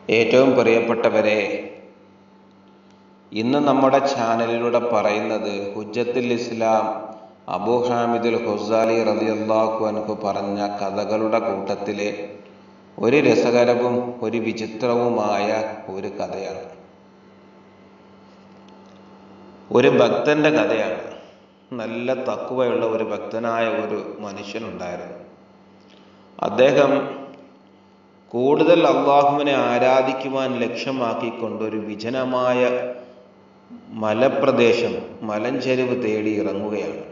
ഏറ്റവും പ്രിയപ്പെട്ടവരെ ഇന്ന് നമ്മുടെ ചാനലിലൂടെ പറയുന്നത് ഹുജ്ജത്തുൽ ഇസ്ലാം അബൂ ഹാമിദുൽ ഹുസാലി റളിയല്ലാഹു അൻഹു പറഞ്ഞ കഥകളുടെ കൂട്ടത്തിലെ ഒരു രസകരവും ഒരു വിചിത്രവുമായ ഒരു കഥയാണ് ഒരു ഭക്തന്റെ കഥയാണ് നല്ല തക്കുവയുള്ള ഒരു ഭക്തനായ ഒരു മനുഷ്യനുണ്ടായിരുന്നു അദ്ദേഹം കൂടുതൽ അള്ളാഹുവിനെ ആരാധിക്കുവാൻ ലക്ഷ്യമാക്കിക്കൊണ്ട് ഒരു വിജനമായ മലപ്രദേശം മലഞ്ചെരിവ് തേടി ഇറങ്ങുകയാണ്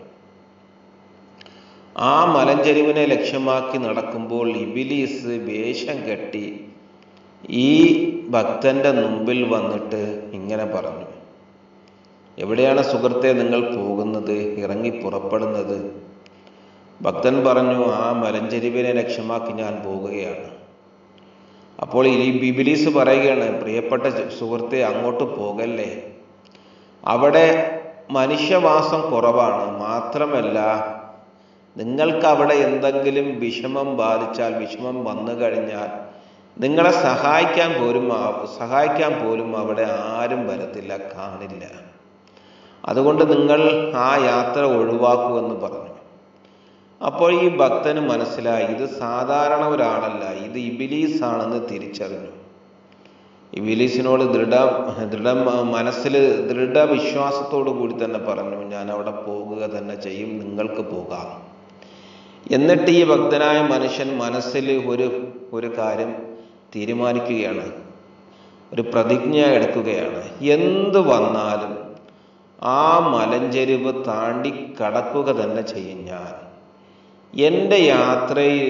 ആ മലഞ്ചെരിവിനെ ലക്ഷ്യമാക്കി നടക്കുമ്പോൾ ഇബിലീസ് വേഷം കെട്ടി ഈ ഭക്തന്റെ മുമ്പിൽ വന്നിട്ട് ഇങ്ങനെ പറഞ്ഞു എവിടെയാണ് സുഹൃത്തെ നിങ്ങൾ പോകുന്നത് ഇറങ്ങി പുറപ്പെടുന്നത് ഭക്തൻ പറഞ്ഞു ആ മലഞ്ചെരിവിനെ ലക്ഷ്യമാക്കി ഞാൻ പോകുകയാണ് അപ്പോൾ ഈ ബിബിലീസ് പറയുകയാണ് പ്രിയപ്പെട്ട സുഹൃത്തെ അങ്ങോട്ട് പോകല്ലേ അവിടെ മനുഷ്യവാസം കുറവാണ് മാത്രമല്ല നിങ്ങൾക്ക് അവിടെ എന്തെങ്കിലും വിഷമം ബാധിച്ചാൽ വിഷമം വന്നു കഴിഞ്ഞാൽ നിങ്ങളെ സഹായിക്കാൻ പോലും സഹായിക്കാൻ പോലും അവിടെ ആരും വരത്തില്ല കാണില്ല അതുകൊണ്ട് നിങ്ങൾ ആ യാത്ര ഒഴിവാക്കൂ എന്ന് പറഞ്ഞു അപ്പോൾ ഈ ഭക്തന് മനസ്സിലായി ഇത് സാധാരണ ഒരാളല്ല ഇത് ഇബിലീസ് ആണെന്ന് തിരിച്ചറിഞ്ഞു ഇബിലീസിനോട് ദൃഢ ദൃഢ മനസ്സിൽ ദൃഢവിശ്വാസത്തോടു കൂടി തന്നെ പറഞ്ഞു ഞാൻ അവിടെ പോകുക തന്നെ ചെയ്യും നിങ്ങൾക്ക് പോകാം എന്നിട്ട് ഈ ഭക്തനായ മനുഷ്യൻ മനസ്സിൽ ഒരു ഒരു കാര്യം തീരുമാനിക്കുകയാണ് ഒരു പ്രതിജ്ഞ എടുക്കുകയാണ് എന്ത് വന്നാലും ആ മലഞ്ചെരിവ് താണ്ടി കടക്കുക തന്നെ ചെയ്യും ഞാൻ എൻ്റെ യാത്രയിൽ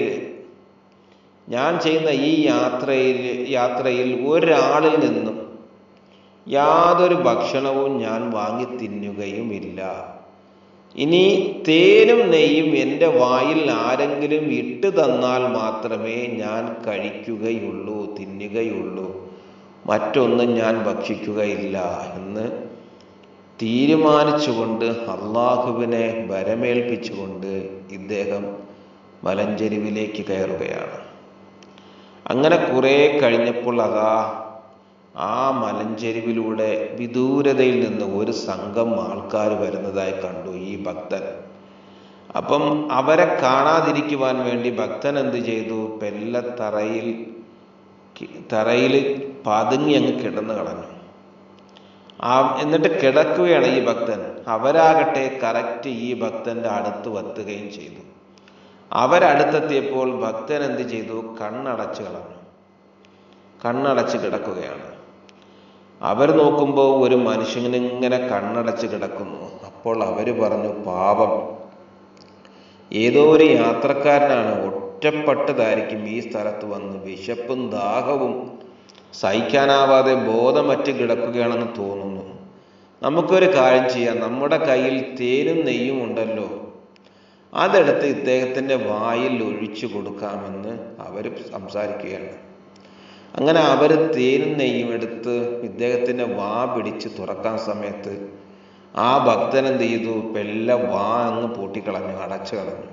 ഞാൻ ചെയ്യുന്ന ഈ യാത്രയിൽ യാത്രയിൽ ഒരാളിൽ നിന്നും യാതൊരു ഭക്ഷണവും ഞാൻ വാങ്ങി തിന്നുകയുമില്ല ഇനി തേനും നെയ്യും എൻ്റെ വായിൽ ആരെങ്കിലും ഇട്ട് തന്നാൽ മാത്രമേ ഞാൻ കഴിക്കുകയുള്ളൂ തിന്നുകയുള്ളൂ മറ്റൊന്നും ഞാൻ ഭക്ഷിക്കുകയില്ല എന്ന് തീരുമാനിച്ചുകൊണ്ട് അള്ളാഹുവിനെ വരമേൽപ്പിച്ചുകൊണ്ട് ഇദ്ദേഹം മലഞ്ചെരിവിലേക്ക് കയറുകയാണ് അങ്ങനെ കുറെ കഴിഞ്ഞപ്പോൾ അതാ ആ മലഞ്ചെരിവിലൂടെ വിദൂരതയിൽ നിന്ന് ഒരു സംഘം ആൾക്കാർ വരുന്നതായി കണ്ടു ഈ ഭക്തൻ അപ്പം അവരെ കാണാതിരിക്കുവാൻ വേണ്ടി ഭക്തൻ എന്ത് ചെയ്തു പെല്ലത്തറയിൽ തറയിൽ പതുങ്ങി അങ്ങ് കിടന്നു കളഞ്ഞു ആ എന്നിട്ട് കിടക്കുകയാണ് ഈ ഭക്തൻ അവരാകട്ടെ കറക്റ്റ് ഈ ഭക്തന്റെ അടുത്ത് വത്തുകയും ചെയ്തു അവരടുത്തെത്തിയപ്പോൾ ഭക്തൻ എന്ത് ചെയ്തു കണ്ണടച്ച് കളഞ്ഞു കണ്ണടച്ച് കിടക്കുകയാണ് അവർ നോക്കുമ്പോൾ ഒരു മനുഷ്യന് ഇങ്ങനെ കണ്ണടച്ച് കിടക്കുന്നു അപ്പോൾ അവര് പറഞ്ഞു പാപം ഏതോ ഒരു യാത്രക്കാരനാണ് ഒറ്റപ്പെട്ടതായിരിക്കും ഈ സ്ഥലത്ത് വന്ന് വിശപ്പും ദാഹവും സഹിക്കാനാവാതെ ബോധമറ്റ് കിടക്കുകയാണെന്ന് തോന്നുന്നു നമുക്കൊരു കാര്യം ചെയ്യാം നമ്മുടെ കയ്യിൽ തേനും നെയ്യും ഉണ്ടല്ലോ അതെടുത്ത് ഇദ്ദേഹത്തിൻ്റെ വായിൽ ഒഴിച്ചു കൊടുക്കാമെന്ന് അവർ സംസാരിക്കുകയാണ് അങ്ങനെ അവർ തേനും നെയ്യും എടുത്ത് ഇദ്ദേഹത്തിൻ്റെ വാ പിടിച്ച് തുറക്കാൻ സമയത്ത് ആ ഭക്തൻ എന്ത് ചെയ്തു പെല്ല വാ അങ്ങ് പൂട്ടിക്കളഞ്ഞു അടച്ചു കളഞ്ഞു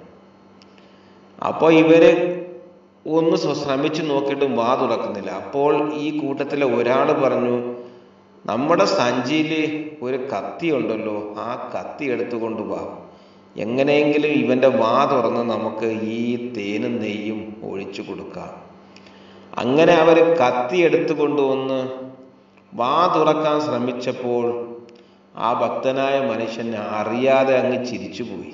അപ്പോൾ ഇവര് ഒന്ന് ശ്രമിച്ചു നോക്കിയിട്ടും വാ തുറക്കുന്നില്ല അപ്പോൾ ഈ കൂട്ടത്തിലെ ഒരാൾ പറഞ്ഞു നമ്മുടെ സഞ്ചിയിൽ ഒരു കത്തി ഉണ്ടല്ലോ ആ കത്തി എടുത്തുകൊണ്ട് വാ എങ്ങനെയെങ്കിലും ഇവന്റെ വാ തുറന്ന് നമുക്ക് ഈ തേനും നെയ്യും ഒഴിച്ചു കൊടുക്കാം അങ്ങനെ അവർ കത്തി എടുത്തു കൊണ്ടുവന്ന് വാ തുറക്കാൻ ശ്രമിച്ചപ്പോൾ ആ ഭക്തനായ മനുഷ്യൻ അറിയാതെ അങ്ങ് ചിരിച്ചുപോയി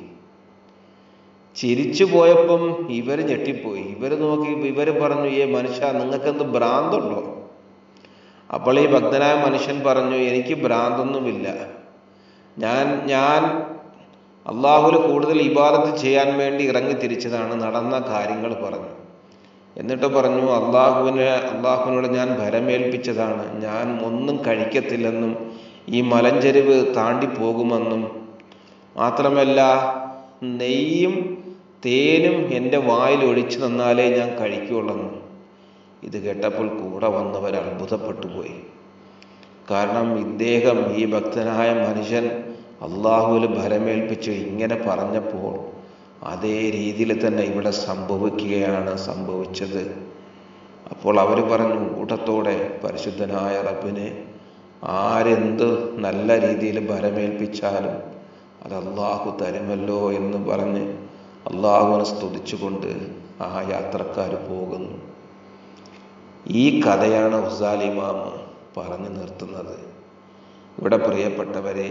ചിരിച്ചു പോയപ്പം ഇവർ ഞെട്ടിപ്പോയി ഇവർ നോക്കി ഇവർ പറഞ്ഞു ഏ മനുഷ്യ നിങ്ങൾക്കെന്ത് ഭ്രാന്തുണ്ടോ അപ്പോൾ ഈ ഭക്തനായ മനുഷ്യൻ പറഞ്ഞു എനിക്ക് ഭ്രാന്തൊന്നുമില്ല ഞാൻ ഞാൻ അള്ളാഹുൽ കൂടുതൽ ഇബാദത്ത് ചെയ്യാൻ വേണ്ടി ഇറങ്ങി തിരിച്ചതാണ് നടന്ന കാര്യങ്ങൾ പറഞ്ഞു എന്നിട്ട് പറഞ്ഞു അള്ളാഹുവിനെ അള്ളാഹുവിനോട് ഞാൻ ഭരമേൽപ്പിച്ചതാണ് ഞാൻ ഒന്നും കഴിക്കത്തില്ലെന്നും ഈ മലഞ്ചെരിവ് താണ്ടി പോകുമെന്നും മാത്രമല്ല നെയ്യും തേനും എൻ്റെ വായിൽ ഒഴിച്ചു തന്നാലേ ഞാൻ കഴിക്കുള്ളെന്നും ഇത് കേട്ടപ്പോൾ കൂടെ വന്നവർ അത്ഭുതപ്പെട്ടു പോയി കാരണം ഇദ്ദേഹം ഈ ഭക്തനായ മനുഷ്യൻ അള്ളാഹുവിൽ ഭരമേൽപ്പിച്ച് ഇങ്ങനെ പറഞ്ഞപ്പോൾ അതേ രീതിയിൽ തന്നെ ഇവിടെ സംഭവിക്കുകയാണ് സംഭവിച്ചത് അപ്പോൾ അവർ പറഞ്ഞു കൂട്ടത്തോടെ പരിശുദ്ധനായ റബ്ബിനെ ആരെന്ത് നല്ല രീതിയിൽ ഭരമേൽപ്പിച്ചാലും അത് അള്ളാഹു തരുമല്ലോ എന്ന് പറഞ്ഞ് അള്ളാഹുവിനെ സ്തുതിച്ചുകൊണ്ട് ആ യാത്രക്കാർ പോകുന്നു ഈ കഥയാണ് ഹുസാലിമാം പറഞ്ഞു നിർത്തുന്നത് ഇവിടെ പ്രിയപ്പെട്ടവരെ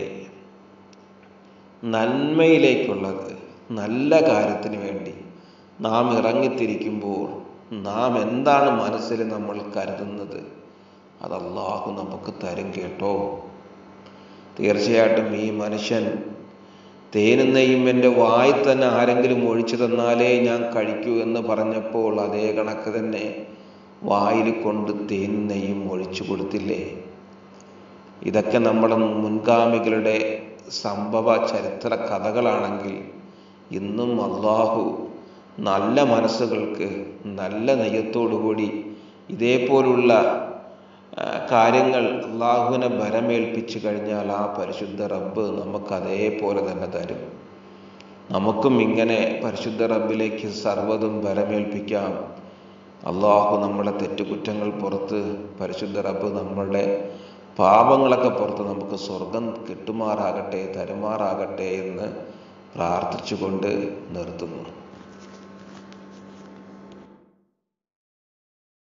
നന്മയിലേക്കുള്ളത് നല്ല കാര്യത്തിന് വേണ്ടി നാം ഇറങ്ങിത്തിരിക്കുമ്പോൾ നാം എന്താണ് മനസ്സിൽ നമ്മൾ കരുതുന്നത് അത് അള്ളാഹു നമുക്ക് തരും കേട്ടോ തീർച്ചയായിട്ടും ഈ മനുഷ്യൻ തേനും നെയ്യും എൻ്റെ വായി തന്നെ ആരെങ്കിലും ഒഴിച്ചു തന്നാലേ ഞാൻ കഴിക്കൂ എന്ന് പറഞ്ഞപ്പോൾ അതേ കണക്ക് തന്നെ വായിൽ കൊണ്ട് തേനും നെയ്യും ഒഴിച്ചു കൊടുത്തില്ലേ ഇതൊക്കെ നമ്മുടെ മുൻഗാമികളുടെ സംഭവ ചരിത്ര കഥകളാണെങ്കിൽ ഇന്നും അള്ളാഹു നല്ല മനസ്സുകൾക്ക് നല്ല നെയ്യത്തോടുകൂടി ഇതേപോലുള്ള കാര്യങ്ങൾ അള്ളാഹുവിനെ ഭരമേൽപ്പിച്ചു കഴിഞ്ഞാൽ ആ പരിശുദ്ധ റബ്ബ് നമുക്ക് അതേപോലെ തന്നെ തരും നമുക്കും ഇങ്ങനെ പരിശുദ്ധ റബ്ബിലേക്ക് സർവ്വതും ഭരമേൽപ്പിക്കാം അള്ളാഹു നമ്മുടെ തെറ്റുകുറ്റങ്ങൾ പുറത്ത് പരിശുദ്ധ റബ്ബ് നമ്മളുടെ പാപങ്ങളൊക്കെ പുറത്ത് നമുക്ക് സ്വർഗം കിട്ടുമാറാകട്ടെ തരുമാറാകട്ടെ എന്ന് പ്രാർത്ഥിച്ചുകൊണ്ട് നിർത്തുന്നു